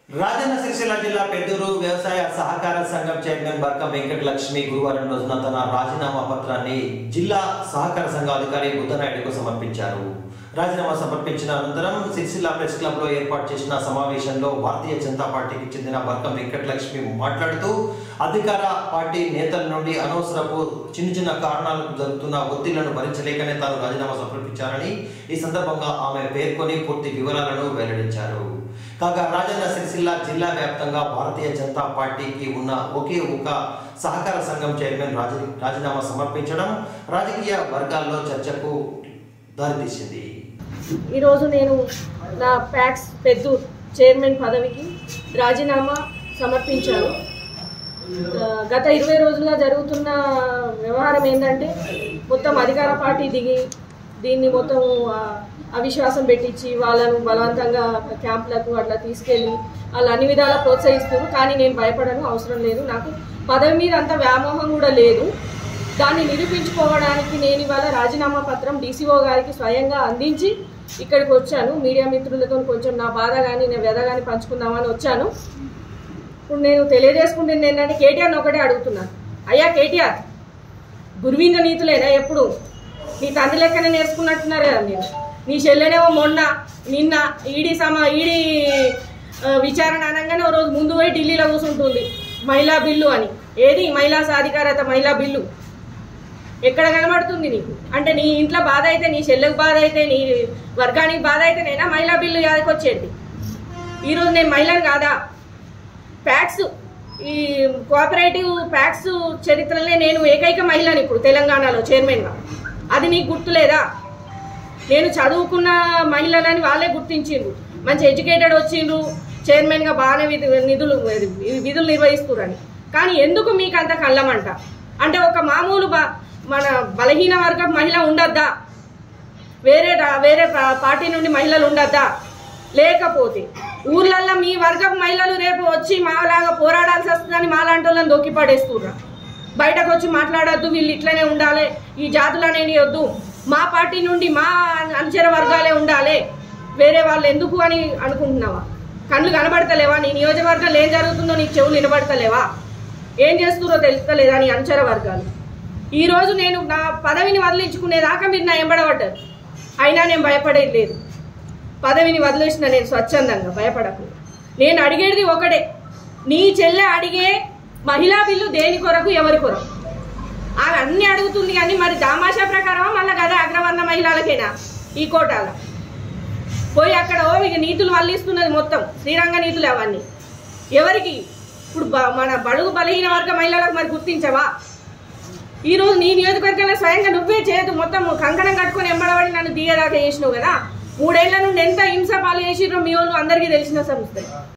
రాజన్న సిరిసిల్ల జిల్లా పెద్దూరు వ్యవసాయ సహకార సంఘం చైర్మన్ బర్క వెంకట లక్ష్మి గురువారం రోజున తన రాజీనామా పత్రాన్ని జిల్లా సహకార సంఘ అధికారి బుద్ధనాయుడుకు సమర్పించారు రాజీనామా సమర్పించిన అనంతరం సిరిసిల్ల ప్రెస్ క్లబ్ లో ఏర్పాటు చేసిన సమావేశంలో భారతీయ జనతా పార్టీకి చెందిన బర్క వెంకట లక్ష్మి మాట్లాడుతూ అధికార పార్టీ నేతల నుండి అనవసరపు చిన్న చిన్న కారణాలకు జరుగుతున్న ఒత్తిళ్లను భరించలేకనే తాను రాజీనామా సమర్పించారని ఈ సందర్భంగా ఆమె పేర్కొని పూర్తి వివరాలను వెల్లడించారు కాగా రాజన్న సిరిసిల్ల జిల్లా వ్యాప్తంగా భారతీయ జనతా పార్టీకి ఉన్న ఒకే ఒక సహకార సంఘం చైర్మన్ రాజీ రాజీనామా సమర్పించడం రాజకీయ వర్గాల్లో చర్చకు దారితీసింది ఈరోజు నేను నా ప్యాక్స్ పెద్దు చైర్మన్ పదవికి రాజీనామా సమర్పించాను ఆ, గత ఇరవై రోజులుగా జరుగుతున్న వ్యవహారం ఏంటంటే మొత్తం అధికార పార్టీ దిగి దీన్ని మొత్తం ఆ, అవిశ్వాసం పెట్టించి వాళ్ళను బలవంతంగా క్యాంపులకు అట్లా తీసుకెళ్ళి వాళ్ళు అన్ని విధాలా ప్రోత్సహిస్తున్నారు కానీ నేను భయపడను అవసరం లేదు నాకు పదవి మీద అంత వ్యామోహం కూడా లేదు దాన్ని నిరూపించుకోవడానికి నేను ఇవాళ రాజీనామా పత్రం డీసీఓ గారికి స్వయంగా అందించి ఇక్కడికి వచ్చాను మీడియా మిత్రులతో కొంచెం నా బాధ కానీ నా వ్యధ కానీ పంచుకుందామని వచ్చాను ఇప్పుడు నేను తెలియజేసుకుంటుంది ఏంటంటే కేటీఆర్ని ఒకటే అడుగుతున్నాను అయ్యా కేటీఆర్ గురువింద నీతులేనా ఎప్పుడు నీ తండ్రి లెక్కనే నేర్చుకున్నట్టున్నారు కదా మీరు నీ చెల్లెనేమో మొన్న నిన్న ఈడీ సమ ఈడీ ఆ, విచారణ అనగానే ఓ రోజు ముందు పోయి ఢిల్లీలో కూర్చుంటుంది మహిళా బిల్లు అని ఏది మహిళా సాధికారత మహిళా బిల్లు ఎక్కడ కనబడుతుంది నీకు అంటే నీ ఇంట్లో బాధ అయితే నీ చెల్లెకు బాధ అయితే నీ వర్గానికి బాధ అయితే నేనా మహిళా బిల్లు యాదకొచ్చేది ఈరోజు నేను మహిళను కాదా ప్యాక్స్ ఈ కోఆపరేటివ్ ప్యాక్స్ చరిత్రలో నేను ఏకైక మహిళని ఇప్పుడు తెలంగాణలో చైర్మన్గా అది నీకు గుర్తులేదా నేను చదువుకున్న మహిళలని వాళ్ళే గుర్తించిండ్రు మంచి ఎడ్యుకేటెడ్ వచ్చిండ్రు చైర్మన్గా బాగానే విధు నిధులు విధులు నిర్వహిస్తురని కానీ ఎందుకు మీకు అంత కళ్ళమంట అంటే ఒక మామూలు బ మన బలహీన వర్గం మహిళ ఉండద్దా వేరే రా- వేరే పా- పార్టీ నుండి మహిళలు ఉండద్దా లేకపోతే ఊర్లల్లో మీ వర్గం మహిళలు రేపు వచ్చి మాలాగా పోరాడాల్సి వస్తుందని మాలాంటి వాళ్ళని దొక్కి పడేస్తుర్రా బయటకు వచ్చి మాట్లాడొద్దు వీళ్ళు ఇట్లనే ఉండాలి ఈ జాతులు అనేవి వద్దు మా పార్టీ నుండి మా అనుచర వర్గాలే ఉండాలి వేరే వాళ్ళు ఎందుకు అని అనుకుంటున్నావా కళ్ళు కనబడతలేవా నీ నియోజకవర్గంలో ఏం జరుగుతుందో నీకు చెవులు వినబడతలేవా ఏం చేస్తున్నారో తెలుస్తలేదా నీ అనుచర వర్గాలు ఈ రోజు నేను నా పదవిని వదిలించుకునేదాకా మీరు నా ఎంబడబడ్డారు అయినా నేను భయపడేది లేదు పదవిని వదిలేసిన నేను స్వచ్ఛందంగా భయపడకుండా నేను అడిగేది ఒకటే నీ చెల్లె అడిగే మహిళా బిల్లు దేని కొరకు ఎవరి కొరకు ఆమె అన్ని అడుగుతుంది కానీ మరి దామాషా ప్రకారం మళ్ళీ కదా అగ్రవర్ణ మహిళలకేనా ఈ కోటాల పోయి అక్కడ ఓ ఇక నీతులు వల్లిస్తున్నది మొత్తం శ్రీరంగ నీతులు అవన్నీ ఎవరికి ఇప్పుడు బ- మన బడుగు బలహీన వర్గ మహిళలకు మరి గుర్తించవా ఈ రోజు నీ నియోజకవర్గంలో స్వయంగా నువ్వే చేయదు మొత్తం కంకణం కట్టుకొని ఎంబడబడి నన్ను దిగేదాకా చేసినావు కదా మూడేళ్ల నుండి ఎంత హింస పాలు చేసిర్రో మీ వాళ్ళు అందరికీ తెలిసిన సంస్థ